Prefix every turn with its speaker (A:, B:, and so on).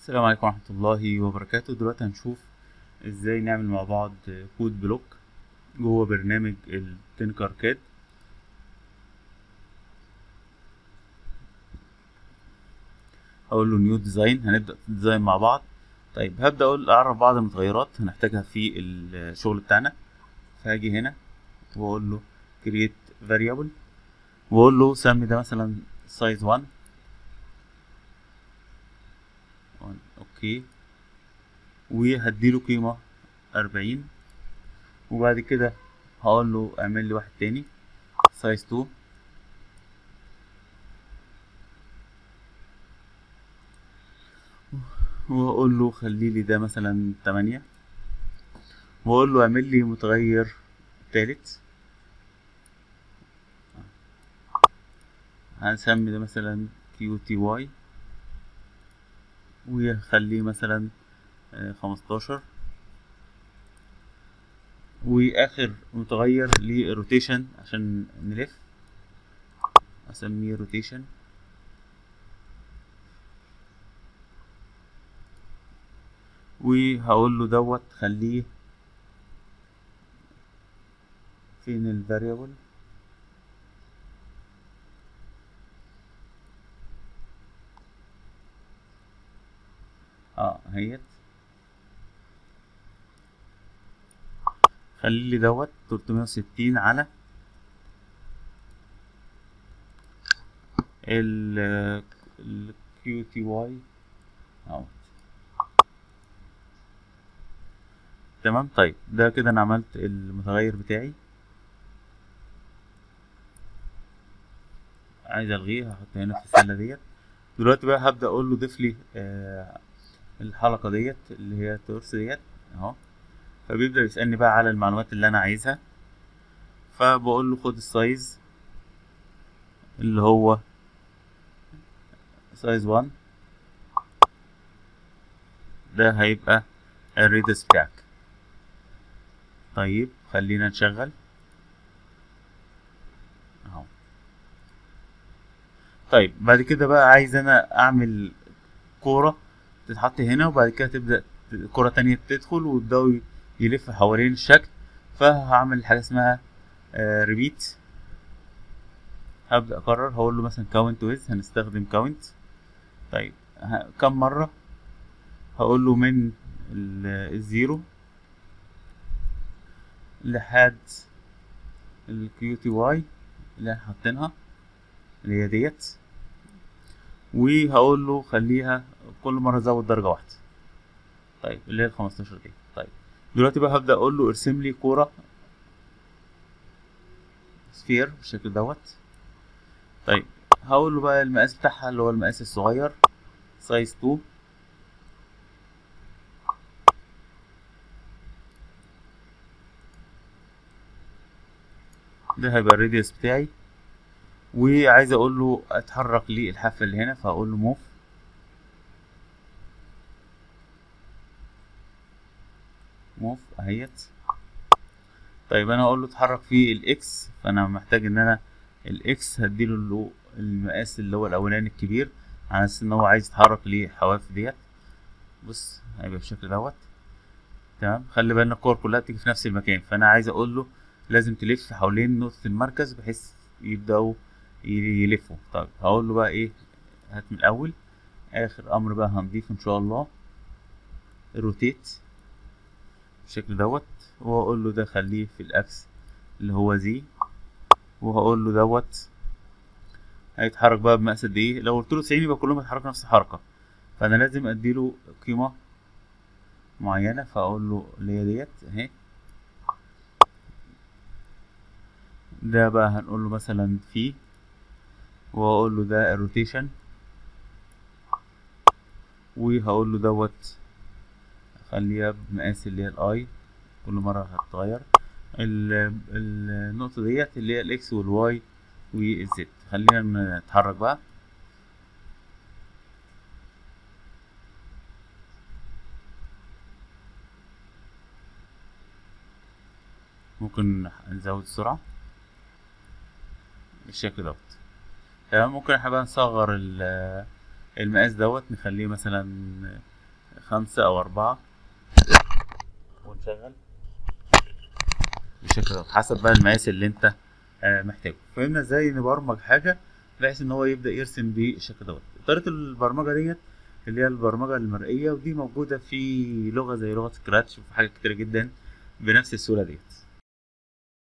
A: السلام عليكم ورحمة الله وبركاته دلوقتي هنشوف ازاي نعمل مع بعض كود بلوك جوه برنامج التنكر كاد اقول له نيو ديزاين هنبدأ ديزاين مع بعض طيب هبدأ اقول اعرف بعض المتغيرات هنحتاجها في الشغل بتاعنا فهاجي هنا واقول له create variable واقول له سمي ده مثلا size 1 اوكي وهديله قيمة أربعين وبعد كده هقول له اعمل لي واحد تاني سايز 2 واقول له خلي لي ده مثلا تمانية واقول له اعمل لي متغير تالت هنسمي ده مثلا كيو تي واي وخليه مثلا خمستاشر واخر متغير للروتيشن عشان نلف اسميه روتيشن وهقول له دوت خليه فين الفاريبل اه هيت خلي لي دوت 360 على ال الكيو تي واي اهو تمام طيب ده كده انا عملت المتغير بتاعي عايز الغيه هحط هنا في السله ديت دلوقتي بقى هبدا اقول له ضيف لي آه الحلقه ديت اللي هي التورس ديت اهو فبيبدا يسالني بقى على المعلومات اللي انا عايزها فبقول له خد السايز اللي هو سايز 1 ده هيبقى الريدس بتاعك طيب خلينا نشغل اهو طيب بعد كده بقى عايز انا اعمل كوره تتحط هنا وبعد كده تبدا كرة تانية تدخل ويبدأوا يلف حوالين الشكل فهعمل حاجة اسمها ريبيت هبدأ أكرر هقول له مثلا كاونت ويز هنستخدم كاونت طيب كم مرة هقول له من الزيرو لحد الكيو تي واي اللي احنا حاطينها اللي هي ديت وهقول له خليها كل مرة زود درجة واحدة طيب اللي هي الخمستاشر دي طيب دلوقتي بقى هبدأ أقول له ارسم لي كورة سفير بالشكل دوت طيب هقول له بقى المقاس بتاعها اللي هو المقاس الصغير سايز 2 ده هيبقى الراديوس بتاعي وعايز اقول له اتحرك لي الحافه اللي هنا فهقول له موف موف اهيت طيب انا اقول له اتحرك في الاكس فانا محتاج ان انا الاكس هديله المقاس اللي هو الاولاني الكبير على اساس ان هو عايز يتحرك للحواف ديت بص هيبقى بالشكل دوت تمام خلي بالنا الكور كلها بتيجي في نفس المكان فانا عايز اقول له لازم تلف حوالين نقطه المركز بحيث يبداوا يلفوا طيب هقول له بقى ايه هات من الاول اخر امر بقى هنضيف ان شاء الله روتيت بالشكل دوت وهقول له ده خليه في الاكس اللي هو زي وهقول له دوت هيتحرك بقى بمقاس قد ايه لو قلت له 90 يبقى كلهم هيتحركوا نفس الحركه فانا لازم اديله قيمه معينه فاقول له اللي هي ديت اهي ده بقى هنقول له مثلا في وهقول له ده الروتيشن وهقول له دوت خليها بمقاس اللي هي الاي كل مرة هتتغير النقطة ديت اللي هي الاكس والواي والزد خلينا نتحرك بقى ممكن نزود السرعة بالشكل دوت تمام ممكن احنا بقى نصغر ال- المقاس دوت نخليه مثلا خمسة او اربعة ونشغل بالشكل ده حسب بقى المقاس اللي انت آه، محتاجه فهمنا ازاي نبرمج حاجة بحيث ان هو يبدأ يرسم بالشكل دوت طريقة البرمجة ديت اللي هي البرمجة المرئية ودي موجودة في لغة زي لغة سكراتش وفي حاجات كتيرة جدا بنفس السهولة ديت